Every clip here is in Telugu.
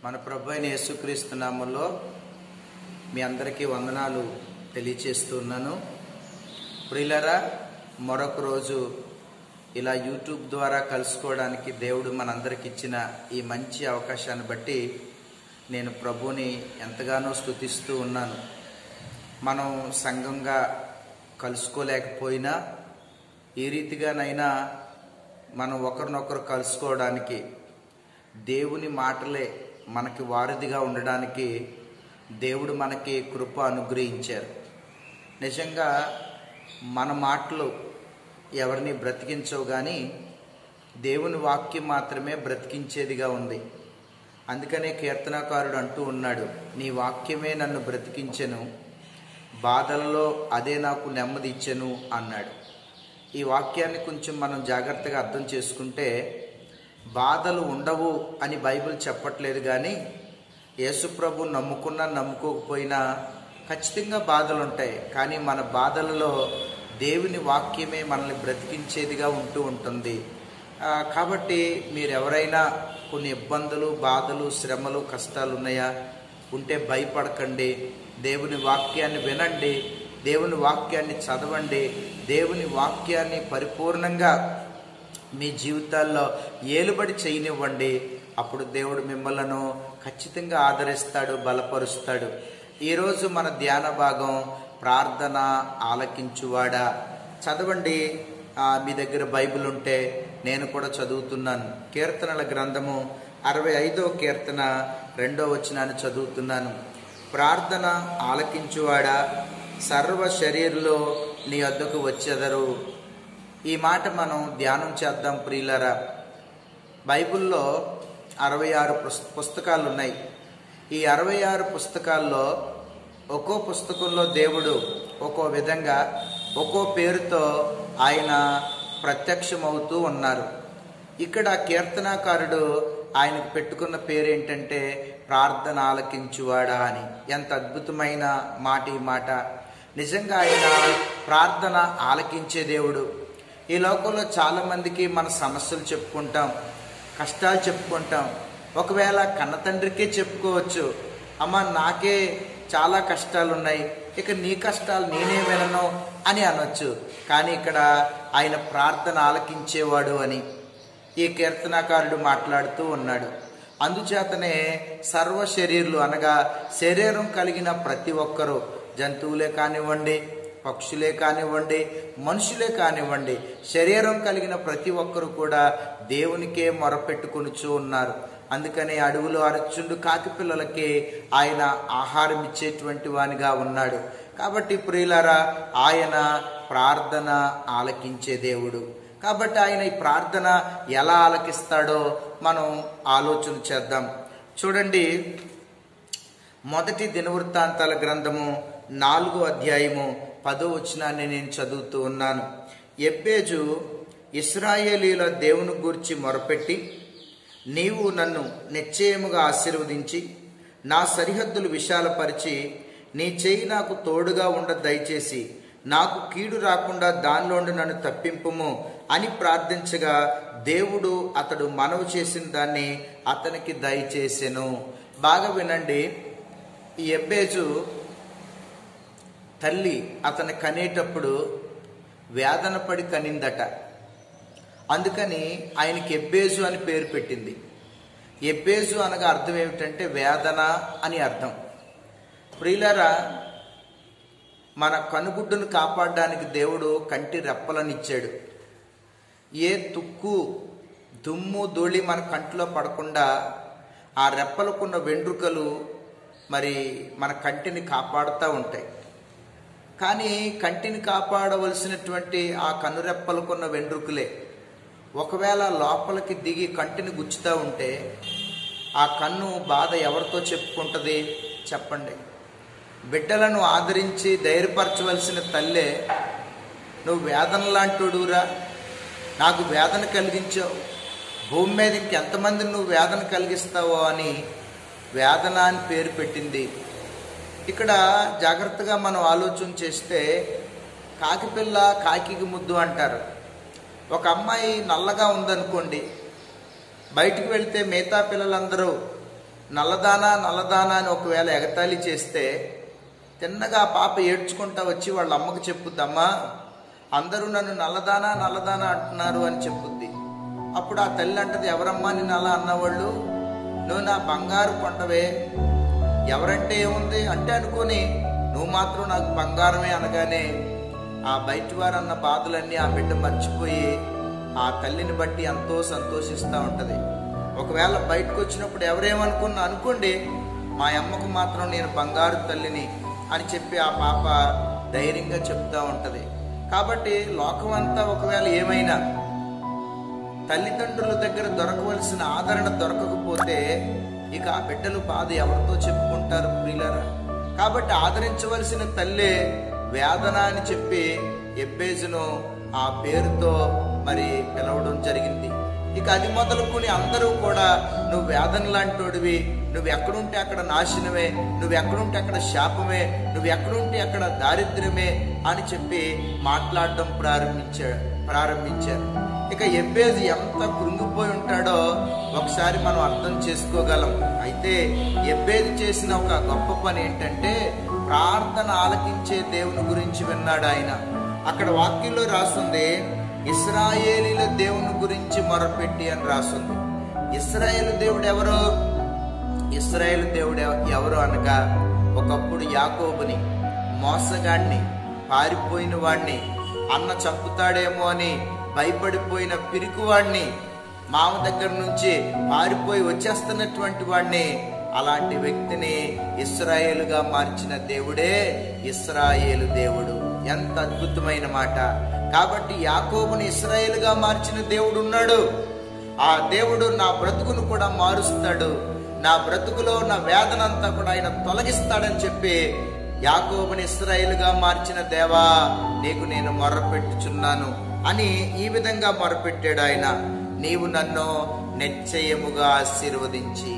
మన ప్రభు అయిన యేసుక్రీస్తు నామంలో మీ అందరికీ వందనాలు తెలియచేస్తున్నాను ప్రియులరా మరొక రోజు ఇలా యూట్యూబ్ ద్వారా కలుసుకోవడానికి దేవుడు మనందరికి ఇచ్చిన ఈ మంచి అవకాశాన్ని బట్టి నేను ప్రభుని ఎంతగానో స్తుతిస్తూ ఉన్నాను మనం సంఘంగా కలుసుకోలేకపోయినా ఈ రీతిగానైనా మనం ఒకరినొకరు కలుసుకోవడానికి దేవుని మాటలే మనకి వారధిగా ఉండడానికి దేవుడు మనకి కృప అనుగ్రహించారు నిజంగా మన మాటలు ఎవరిని బ్రతికించవు కానీ దేవుని వాక్యం మాత్రమే బ్రతికించేదిగా ఉంది అందుకనే కీర్తనాకారుడు అంటూ ఉన్నాడు నీ వాక్యమే నన్ను బ్రతికించెను బాధలలో అదే నాకు నెమ్మది ఇచ్చెను అన్నాడు ఈ వాక్యాన్ని కొంచెం మనం జాగ్రత్తగా అర్థం చేసుకుంటే బాధలు ఉండవు అని బైబిల్ చెప్పట్లేదు కానీ యేసుప్రభు నమ్ముకున్నా నమ్ముకోకపోయినా ఖచ్చితంగా బాధలు ఉంటాయి కానీ మన బాధలలో దేవుని వాక్యమే మనల్ని బ్రతికించేదిగా ఉంటూ ఉంటుంది ఆ, కాబట్టి మీరు ఎవరైనా కొన్ని ఇబ్బందులు బాధలు శ్రమలు కష్టాలు ఉన్నాయా ఉంటే భయపడకండి దేవుని వాక్యాన్ని వినండి దేవుని వాక్యాన్ని చదవండి దేవుని వాక్యాన్ని పరిపూర్ణంగా మీ జీవితాల్లో ఏలుబడి చేయనివ్వండి అప్పుడు దేవుడు మిమ్మలను ఖచ్చితంగా ఆదరిస్తాడు బలపరుస్తాడు ఈరోజు మన ధ్యాన భాగం ప్రార్థన ఆలకించువాడా చదవండి ఆ, మీ దగ్గర బైబిల్ ఉంటే నేను కూడా చదువుతున్నాను కీర్తనల గ్రంథము అరవై ఐదో కీర్తన రెండో వచనాన్ని చదువుతున్నాను ప్రార్థన ఆలకించువాడా సర్వ శరీరులో నీ వద్దకు వచ్చెదరు ఈ మాట మనం ధ్యానం చేద్దాం ప్రియులరా బైబిల్లో అరవై ఆరు పుస్- పుస్తకాలు ఉన్నాయి ఈ అరవై ఆరు పుస్తకాల్లో ఒక్కో పుస్తకంలో దేవుడు ఒక్కో విధంగా ఒక్కో పేరుతో ఆయన ప్రత్యక్షమవుతూ ఉన్నారు ఇక్కడ కీర్తనాకారుడు ఆయనకు పెట్టుకున్న పేరు ఏంటంటే ప్రార్థన ఆలకించువాడా అని ఎంత అద్భుతమైన మాట ఈ మాట నిజంగా ఆయన ప్రార్థన ఆలకించే దేవుడు ఈ లోకంలో చాలా మందికి మన సమస్యలు చెప్పుకుంటాం కష్టాలు చెప్పుకుంటాం ఒకవేళ కన్న తండ్రికే చెప్పుకోవచ్చు అమ్మ నాకే చాలా కష్టాలు ఉన్నాయి ఇక నీ కష్టాలు నేనే వినను అని అనొచ్చు కానీ ఇక్కడ ఆయన ప్రార్థన ఆలకించేవాడు అని ఈ కీర్తనాకారుడు మాట్లాడుతూ ఉన్నాడు అందుచేతనే సర్వ శరీరులు అనగా శరీరం కలిగిన ప్రతి ఒక్కరూ జంతువులే కానివ్వండి పక్షులే కానివ్వండి మనుషులే కానివ్వండి శరీరం కలిగిన ప్రతి ఒక్కరు కూడా దేవునికే మొరపెట్టుకొనుచూ ఉన్నారు అందుకనే అడవులు అరచుండు కాకి పిల్లలకి ఆయన ఆహారం ఇచ్చేటువంటి వానిగా ఉన్నాడు కాబట్టి ప్రియులారా ఆయన ప్రార్థన ఆలకించే దేవుడు కాబట్టి ఆయన ఈ ప్రార్థన ఎలా ఆలకిస్తాడో మనం ఆలోచన చేద్దాం చూడండి మొదటి దినవృత్తాంతాల గ్రంథము నాలుగో అధ్యాయము పదో వచనాన్ని నేను చదువుతూ ఉన్నాను ఎబ్బేజు ఇస్రాయేలీల దేవుని గూర్చి మొరపెట్టి నీవు నన్ను నిశ్చయముగా ఆశీర్వదించి నా సరిహద్దులు విశాలపరిచి నీ చేయి నాకు తోడుగా ఉండ దయచేసి నాకు కీడు రాకుండా దానిలోండి నన్ను తప్పింపుము అని ప్రార్థించగా దేవుడు అతడు మనవి చేసిన దాన్ని అతనికి దయచేసెను బాగా వినండి ఈ ఎబ్బేజు తల్లి అతని కనేటప్పుడు వేదన పడి కనిందట అందుకని ఆయనకి ఎబ్బేజు అని పేరు పెట్టింది ఎబ్బేజు అనగా అర్థం ఏమిటంటే వేదన అని అర్థం ప్రియులరా మన కనుగుడ్డును కాపాడడానికి దేవుడు కంటి రెప్పలను ఇచ్చాడు ఏ తుక్కు దుమ్ము ధూళి మన కంటిలో పడకుండా ఆ రెప్పలకున్న వెంట్రుకలు మరి మన కంటిని కాపాడుతూ ఉంటాయి కానీ కంటిని కాపాడవలసినటువంటి ఆ కనురెప్పలకున్న వెంట్రుకలే ఒకవేళ లోపలికి దిగి కంటిని గుచ్చుతూ ఉంటే ఆ కన్ను బాధ ఎవరితో చెప్పుకుంటుంది చెప్పండి బిడ్డలను ఆదరించి ధైర్యపరచవలసిన తల్లే నువ్వు వేదన లాంటిడురా నాకు వేదన కలిగించావు భూమి మీద ఇంకెంతమంది నువ్వు వేదన కలిగిస్తావో అని వేదన అని పేరు పెట్టింది ఇక్కడ జాగ్రత్తగా మనం ఆలోచన చేస్తే కాకిపిల్ల కాకికి ముద్దు అంటారు ఒక అమ్మాయి నల్లగా ఉందనుకోండి బయటికి వెళ్తే మిగతా పిల్లలందరూ నల్లదానా నల్లదానా అని ఒకవేళ ఎగతాళి చేస్తే తిన్నగా ఆ పాప ఏడ్చుకుంటా వచ్చి వాళ్ళ అమ్మకు చెప్పుద్దమ్మా అందరూ నన్ను నల్లదానా నల్లదానా అంటున్నారు అని చెప్పుద్ది అప్పుడు ఆ తల్లి అంటది ఎవరమ్మా నిన్ను అలా అన్నవాళ్ళు నువ్వు నా బంగారు కొండవే ఎవరంటే ఏముంది అంటే అనుకొని నువ్వు మాత్రం నాకు బంగారమే అనగానే ఆ బయటి వారు అన్న బాధలన్నీ ఆ బిడ్డ మర్చిపోయి ఆ తల్లిని బట్టి ఎంతో సంతోషిస్తూ ఉంటది ఒకవేళ బయటకు వచ్చినప్పుడు ఎవరేమనుకున్నా అనుకోండి మా అమ్మకు మాత్రం నేను బంగారు తల్లిని అని చెప్పి ఆ పాప ధైర్యంగా చెప్తా ఉంటది కాబట్టి లోకం అంతా ఒకవేళ ఏమైనా తల్లిదండ్రుల దగ్గర దొరకవలసిన ఆదరణ దొరకకపోతే ఇక ఆ బిడ్డలు బాధ ఎవరితో చెప్పుకుంటారు ప్రియులరా కాబట్టి ఆదరించవలసిన తల్లే వేదన అని చెప్పి ఎబ్బేజును ఆ పేరుతో మరి పిలవడం జరిగింది ఇక అది మొదలుకొని అందరూ కూడా నువ్వు వేదన లాంటోడివి నువ్వు ఎక్కడుంటే అక్కడ నాశనమే నువ్వు ఎక్కడుంటే అక్కడ శాపమే నువ్వు ఎక్కడుంటే అక్కడ దారిద్ర్యమే అని చెప్పి మాట్లాడడం ప్రారంభించాడు ప్రారంభించారు ఇక ఎబ్బేది ఎంత కృంగిపోయి ఉంటాడో ఒకసారి మనం అర్థం చేసుకోగలం అయితే ఎబ్బేది చేసిన ఒక గొప్ప పని ఏంటంటే ప్రార్థన ఆలకించే దేవుని గురించి విన్నాడు ఆయన అక్కడ వాక్యంలో రాస్తుంది ఇస్రాయేలీల దేవుని గురించి మొరపెట్టి అని రాస్తుంది ఇస్రాయేల్ దేవుడు ఎవరు ఇస్రాయేల్ దేవుడు ఎవ- ఎవరు అనగా ఒకప్పుడు యాకోబుని మోసగాడిని పారిపోయిన వాడిని అన్న చంపుతాడేమో అని భయపడిపోయిన పిరికివాడిని మామ దగ్గర నుంచి పారిపోయి వచ్చేస్తున్నటువంటి వాడిని అలాంటి వ్యక్తిని ఇస్రాయేలుగా మార్చిన దేవుడే ఇస్రాయేలు దేవుడు ఎంత అద్భుతమైన మాట కాబట్టి యాకోబుని ఇస్రాయేలుగా మార్చిన దేవుడు ఉన్నాడు ఆ దేవుడు నా బ్రతుకును కూడా మారుస్తాడు నా బ్రతుకులో నా వేదన అంతా కూడా ఆయన తొలగిస్తాడని చెప్పి యాకోబుని ఇస్రాయేలుగా మార్చిన దేవా నీకు నేను మొర్రపెట్టుచున్నాను అని ఈ విధంగా మొరపెట్టాడు ఆయన నీవు నన్ను నిశ్చయముగా ఆశీర్వదించి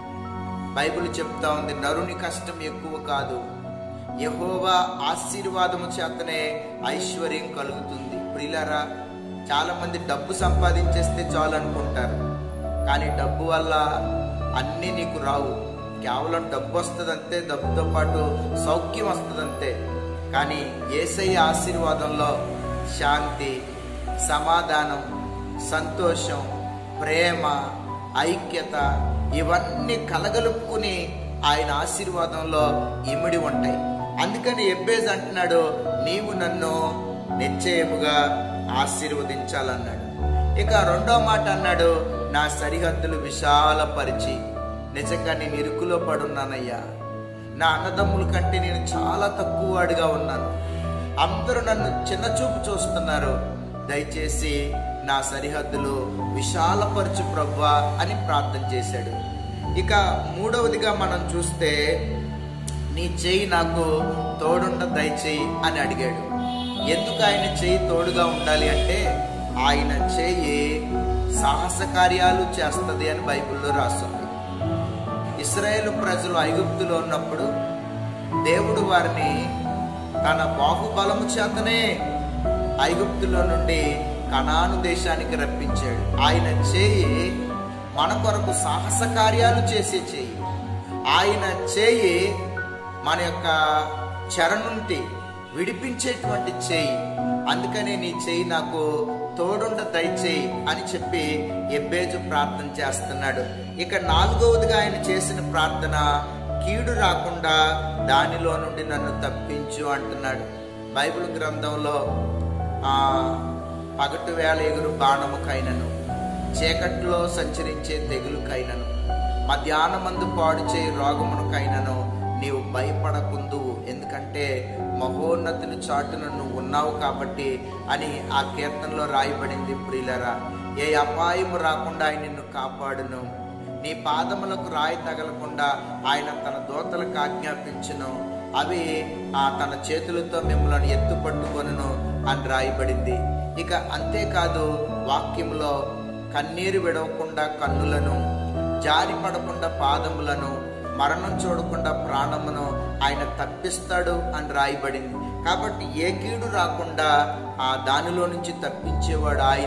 బైబిల్ చెప్తా ఉంది నరుని కష్టం ఎక్కువ కాదు యహోవా ఆశీర్వాదము చేతనే ఐశ్వర్యం కలుగుతుంది ప్రియులారా చాలా మంది డబ్బు సంపాదించేస్తే చాలు అనుకుంటారు కానీ డబ్బు వల్ల అన్నీ నీకు రావు కేవలం డబ్బు వస్తుందంతే డబ్బుతో పాటు సౌఖ్యం వస్తుందంతే కానీ ఏసయ్య ఆశీర్వాదంలో శాంతి సమాధానం సంతోషం ప్రేమ ఐక్యత ఇవన్నీ కలగలుపుకుని ఆయన ఆశీర్వాదంలో ఇమిడి ఉంటాయి అందుకని ఎబ్బేజ్ అంటున్నాడు నీవు నన్ను నిశ్చయముగా ఆశీర్వదించాలన్నాడు ఇక రెండో మాట అన్నాడు నా సరిహద్దులు విశాలపరిచి నిజంగా నేను ఇరుకులో పడున్నానయ్యా నా అన్నదమ్ముల కంటే నేను చాలా తక్కువ వాడిగా ఉన్నాను అందరూ నన్ను చిన్నచూపు చూస్తున్నారు దయచేసి నా సరిహద్దులు విశాలపరచు ప్రవ్వా అని ప్రార్థన చేశాడు ఇక మూడవదిగా మనం చూస్తే నీ చేయి నాకు తోడుండ దయచేయి అని అడిగాడు ఎందుకు ఆయన చేయి తోడుగా ఉండాలి అంటే ఆయన చేయి సాహస కార్యాలు చేస్తుంది అని బైబిల్లో రాస్తుంది ఇస్రాయేల్ ప్రజలు ఐగుప్తులో ఉన్నప్పుడు దేవుడు వారిని తన బాహుబలము చేతనే ఐగుప్తులో నుండి కనాను దేశానికి రప్పించాడు ఆయన చేయి మన కొరకు సాహస కార్యాలు చేసే చేయి ఆయన చేయి మన యొక్క చెర నుండి విడిపించేటువంటి చేయి అందుకనే నీ చేయి నాకు తోడుండ దయచేయి అని చెప్పి ఎబ్బేజు ప్రార్థన చేస్తున్నాడు ఇక నాలుగవదిగా ఆయన చేసిన ప్రార్థన కీడు రాకుండా దానిలో నుండి నన్ను తప్పించు అంటున్నాడు బైబిల్ గ్రంథంలో ఆ పగటి వేళ ఎగురు బాణముకైనను చీకట్లో సంచరించే తెగులుకైనను మధ్యాహ్నమందు పాడు చేయి రోగమునకైనను నీవు భయపడకుందువు ఎందుకంటే మహోన్నతుని చాటున నువ్వు ఉన్నావు కాబట్టి అని ఆ కీర్తనలో రాయబడింది ప్రియులరా ఏ అపాయము రాకుండా ఆయన నిన్ను కాపాడును నీ పాదములకు రాయి తగలకుండా ఆయన తన దోతలకు ఆజ్ఞాపించును అవి ఆ తన చేతులతో మిమ్మల్ని ఎత్తు పట్టుకొనును అని రాయబడింది ఇక అంతేకాదు వాక్యంలో కన్నీరు విడవకుండా కన్నులను జారి పడకుండా పాదములను మరణం చూడకుండా ప్రాణమును ఆయన తప్పిస్తాడు అని రాయబడింది కాబట్టి ఏ కీడు రాకుండా ఆ దానిలో నుంచి తప్పించేవాడు ఆయన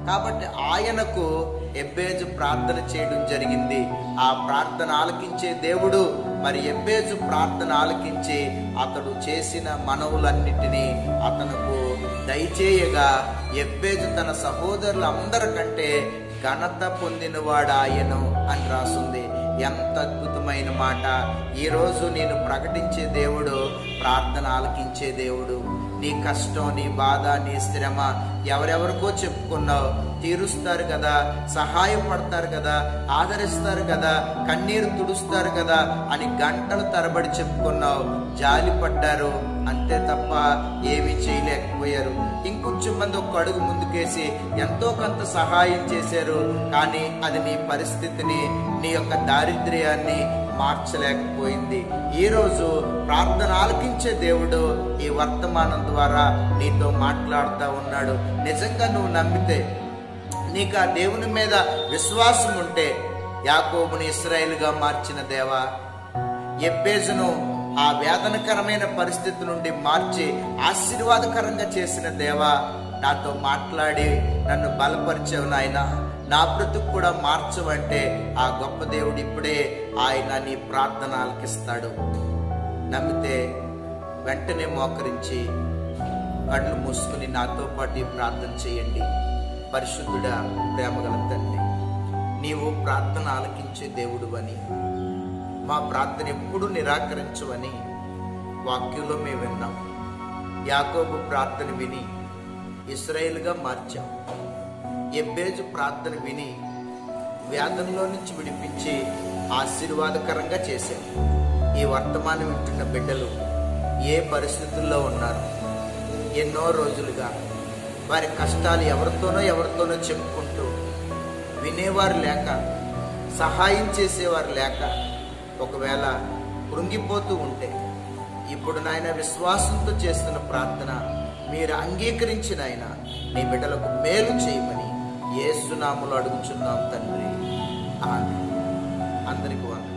కాబట్టి ఆయనకు ఎబ్బేజు ప్రార్థన చేయడం జరిగింది ఆ ప్రార్థన ఆలకించే దేవుడు మరి ఎబ్బేజు ప్రార్థన ఆలకించి అతడు చేసిన మనవులన్నిటినీ అతనుకు దయచేయగా ఎబ్బేజు తన సహోదరులందరికంటే ఘనత పొందినవాడాయను అని రాసుంది ఎంత అద్భుతమైన మాట ఈరోజు నేను ప్రకటించే దేవుడు ప్రార్థన ఆలకించే దేవుడు నీ కష్టం నీ బాధ నీ శ్రమ ఎవరెవరికో చెప్పుకున్నావు తీరుస్తారు కదా సహాయపడతారు కదా ఆదరిస్తారు కదా కన్నీరు తుడుస్తారు కదా అని గంటలు తరబడి చెప్పుకున్నావు జాలి పడ్డారు అంతే తప్ప ఏమీ చేయలేకపోయారు ఇంకొంచెం మంది ఒక అడుగు ముందుకేసి ఎంతో కొంత సహాయం చేశారు కానీ అది నీ పరిస్థితిని నీ యొక్క దారిద్ర్యాన్ని మార్చలేకపోయింది ఈ రోజు ప్రార్థన ఆలకించే దేవుడు ఈ వర్తమానం ద్వారా నీతో మాట్లాడుతూ ఉన్నాడు నిజంగా నువ్వు నమ్మితే నీకు ఆ దేవుని మీద విశ్వాసం ఉంటే యాకోబుని ఇస్రాయేలుగా మార్చిన దేవా ఎబ్బేజును ఆ వేదనకరమైన పరిస్థితి నుండి మార్చి ఆశీర్వాదకరంగా చేసిన దేవా నాతో మాట్లాడి నన్ను బలపరిచావు నాయన నా బ్రతుకు కూడా మార్చవంటే ఆ గొప్ప దేవుడు ఇప్పుడే ఆయన నీ ప్రార్థన ఆలకిస్తాడు నమ్మితే వెంటనే మోకరించి కళ్ళు మూసుకుని నాతో పాటు ఈ ప్రార్థన చేయండి పరిశుద్ధుడా ప్రేమగల తండ్రి నీవు ప్రార్థన ఆలకించే దేవుడు అని మా ప్రార్థన ఎప్పుడు నిరాకరించవని వాక్యంలో మేము విన్నాం యాకోబు ప్రార్థన విని ఇస్రాయేల్గా మార్చాం ఎబ్బేజు ప్రార్థన విని వేదంలో నుంచి విడిపించి ఆశీర్వాదకరంగా చేశాం ఈ వర్తమానం వింటున్న బిడ్డలు ఏ పరిస్థితుల్లో ఉన్నారు ఎన్నో రోజులుగా వారి కష్టాలు ఎవరితోనో ఎవరితోనో చెప్పుకుంటూ వినేవారు లేక సహాయం చేసేవారు లేక ఒకవేళ కృంగిపోతూ ఉంటే ఇప్పుడు నాయన విశ్వాసంతో చేస్తున్న ప్రార్థన మీరు అంగీకరించిన ఆయన నీ బిడ్డలకు మేలు చేయమని ఏసునాములు అడుగుచున్నాం తండ్రి ఆమె అందరికి వందనాలు